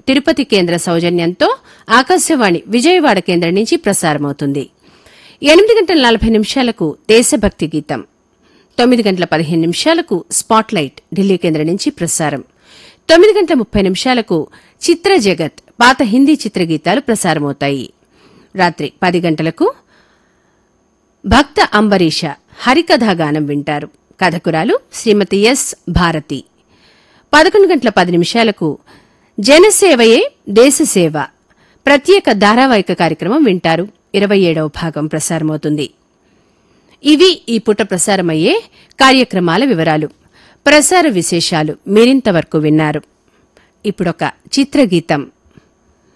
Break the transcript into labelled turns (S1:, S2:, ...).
S1: తిరుపతి కేంద్ర సౌజన్యంతో ఆకాశవాణి విజయవాడ కేంద్రం నుంచి ప్రసారమవుతుంది ఎనిమిది గంటల నలభై నిమిషాలకు దేశభక్తి గీతం తొమ్మిది గంటల పదిహేను నిమిషాలకు స్పాట్లైట్ ఢిల్లీ కేంద్రం నుంచి ప్రసారం తొమ్మిది గంటల ముప్పై నిమిషాలకు చిత్ర జగత్ పాత హిందీ చిత్రగీతాలు ప్రసారమవుతాయి రాత్రి పది గంటలకు భక్త అంబరీష హరికథాగానం వింటారు కథకురాలు శ్రీమతి ఎస్ భారతి పదకొండు గంటల పది నిమిషాలకు జనసేవయే దేశసేవ ప్రత్యేక ధారావాహిక కార్యక్రమం వింటారు ఇరవై ఏడవ భాగం ప్రసారమవుతుంది ఇవి ఈ పూట ప్రసారమయ్యే కార్యక్రమాల వివరాలు ప్రసార విశేషాలు మీరింతవరకు విన్నారు ఇప్పుడొక చిత్రగీతం